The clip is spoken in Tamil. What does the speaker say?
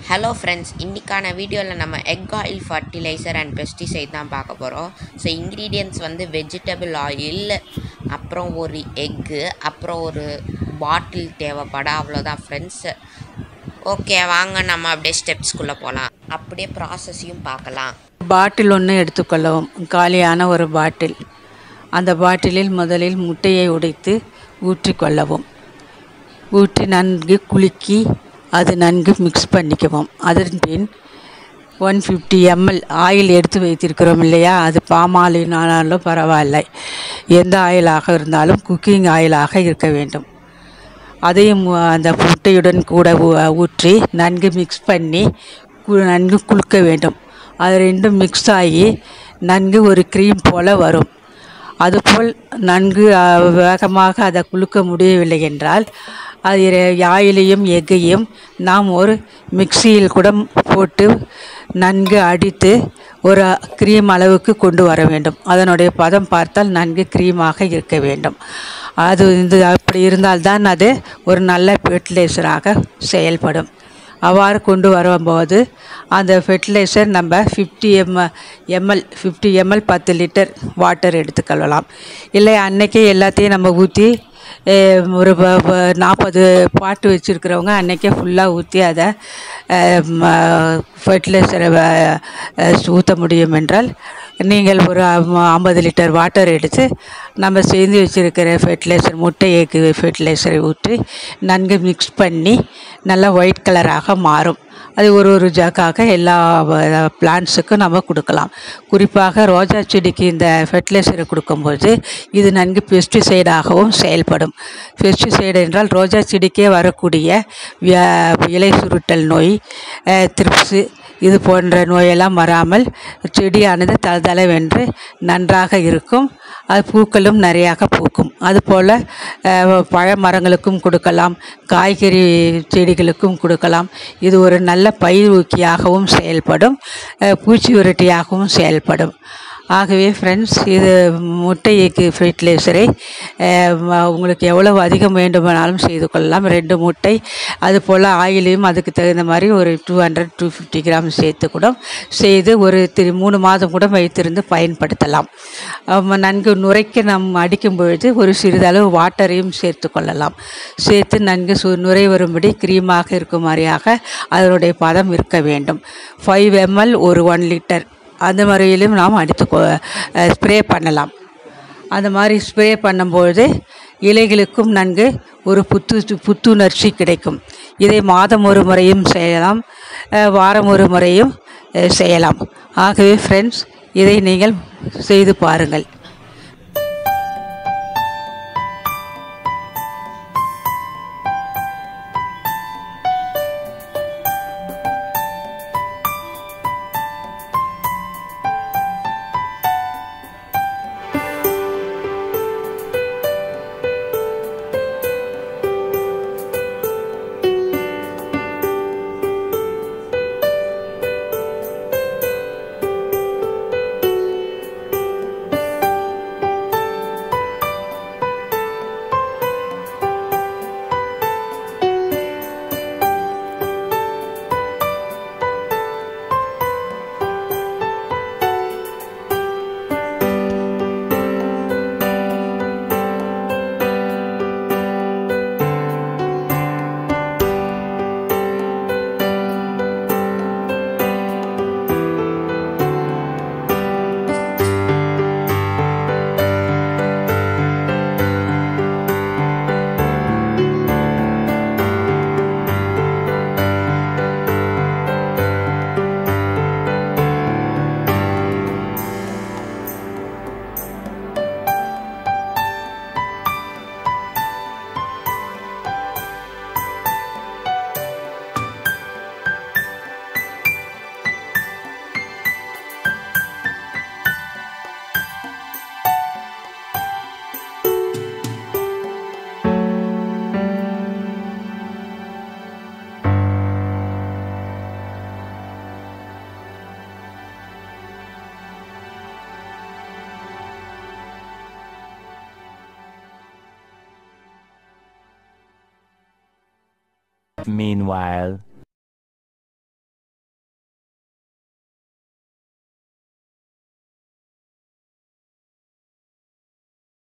ஹலோ ஃப்ரெண்ட்ஸ் இன்றைக்கான வீடியோவில் நம்ம egg oil fertilizer and pesticide தான் பார்க்க போகிறோம் ஸோ இன்க்ரீடியன்ட்ஸ் வந்து வெஜிடபிள் ஆயில் அப்புறம் ஒரு எக்கு அப்புறம் ஒரு பாட்டில் தேவைப்படும் அவ்வளோதான் ஃப்ரெண்ட்ஸ் ஓகே வாங்க நம்ம அப்படியே ஸ்டெப்ஸ்குள்ளே போகலாம் அப்படியே ப்ராசஸையும் பார்க்கலாம் பாட்டில் ஒன்று எடுத்துக்கொள்ளவும் காலியான ஒரு பாட்டில் அந்த பாட்டிலில் முதலில் முட்டையை உடைத்து ஊற்றிக்கொள்ளவும் ஊற்றி நன்கு குலுக்கி அது நன்கு மிக்ஸ் பண்ணிக்கவும் அதன் பின் ஒன் ஃபிஃப்டி எம்எல் ஆயில் எடுத்து வைத்திருக்கிறோம் இல்லையா அது பாம் ஆயில்னாலும் பரவாயில்லை எந்த ஆயிலாக இருந்தாலும் குக்கிங் ஆயிலாக இருக்க வேண்டும் அதையும் அந்த முட்டையுடன் கூட ஊ- ஊற்றி நன்கு மிக்ஸ் பண்ணி கு- நன்கு குலுக்க வேண்டும் அது ரெண்டும் மிக்ஸ் ஆகி நன்கு ஒரு க்ரீம் போல் வரும் அதுபோல் நன்கு அ, வேகமாக அதை குலுக்க முடியவில்லை என்றால் அது இர- ஆயிலையும் எக்கையும் நாம் ஒரு மிக்சியில் கூட போட்டு நன்கு அடித்து ஒரு க்ரீம் அளவுக்கு கொண்டு வர வேண்டும் அதனுடைய பதம் பார்த்தால் நன்கு க்ரீமாக இருக்க வேண்டும் அது இந்த அப்படி இருந்தால்தான் அது ஒரு நல்ல ஃபெர்டிலைசராக செயல்படும் அவ்வாறு கொண்டு வரும்போது அந்த ஃபெர்டிலைசர் நம்ம fifty M ML fifty ML பத்து லிட்டர் வாட்டர் எடுத்துக்கொள்ளலாம் இல்லை அன்னைக்கே எல்லாத்தையும் நம்ம ஊற்றி ஒரு நாற்பது பாட்டு வச்சுருக்கிறவங்க அன்னைக்கே ஃபுல்லாக ஊற்றி அதை ஃபெர்டிலைசரை ஊற்ற முடியும் என்றால் நீங்கள் ஒரு ஐம்பது லிட்டர் வாட்டர் எடுத்து நம்ம சேர்ந்து வச்சுருக்கிற ஃபெர்டிலைசர் முட்டைக்கு ஃபெர்டிலைசரை ஊற்றி நன்கு மிக்ஸ் பண்ணி நல்லா ஒயிட் கலராக மாறும் அது ஒரு ஒரு ஜாக்காக எல்லா பிளான்ட்ஸுக்கும் நம்ம கொடுக்கலாம் குறிப்பாக ரோஜா செடிக்கு இந்த ஃபெர்டிலைசரை கொடுக்கும்போது இது நன்கு பெஸ்டிசைடாகவும் செயல்படும் பெஸ்டிசைடு என்றால் ரோஜா செடிக்கே வரக்கூடிய வியா- இலை சுருட்டல் நோய் த்ரிப்ஸு இது போன்ற நோயெல்லாம் வராமல் செடியானது தளதளவென்று நன்றாக இருக்கும் அது பூக்களும் நிறையாக பூக்கும் அதுபோல் அஹ், பழ மரங்களுக்கும் கொடுக்கலாம் காய்கறி செடிகளுக்கும் கொடுக்கலாம் இது ஒரு நல்ல பயிர் ஊக்கியாகவும் செயல்படும் அஹ், பூச்சி விரட்டியாகவும் செயல்படும் ஆகவே ஃப்ரெண்ட்ஸ் இது முட்டைக்கு ஃபெர்டிலைசரை உங்களுக்கு எவ்வளவு அதிகம் வேண்டுமானாலும் செய்து கொள்ளலாம் ரெண்டு முட்டை அதுபோல் ஆயிலையும் அதுக்கு தகுந்த மாதிரி ஒரு two hundred two fifty gram சேர்த்து கூட செய்து ஒரு திரு மூணு மாதம் கூட வைத்திருந்து பயன்படுத்தலாம் ஆம், நன்கு நுரைக்க நம் அடிக்கும் பொழுது ஒரு சிறிதளவு வாட்டரையும் சேர்த்து கொள்ளலாம் சேர்த்து நன்கு சு நுரை வரும்படி க்ரீமாக இருக்கும் மாதிரியாக அதனுடைய பதம் இருக்க வேண்டும் ஃபைவ் எம்எல் ஒரு ஒன் லிட்டர் அந்த முறையிலும் நாம் அடித்து ஸ்ப்ரே பண்ணலாம் அந்த மாதிரி ஸ்ப்ரே பண்ணும்பொழுது இலைகளுக்கும் நன்கு ஒரு புத்து புத்துணர்ச்சி கிடைக்கும் இதை மாதம் ஒரு முறையும் செய்யலாம் அஹ், வாரம் ஒரு முறையும் அஹ், செய்யலாம் ஆகவே ஃப்ரெண்ட்ஸ் இதை நீங்கள் செய்து பாருங்கள் Meanwhile,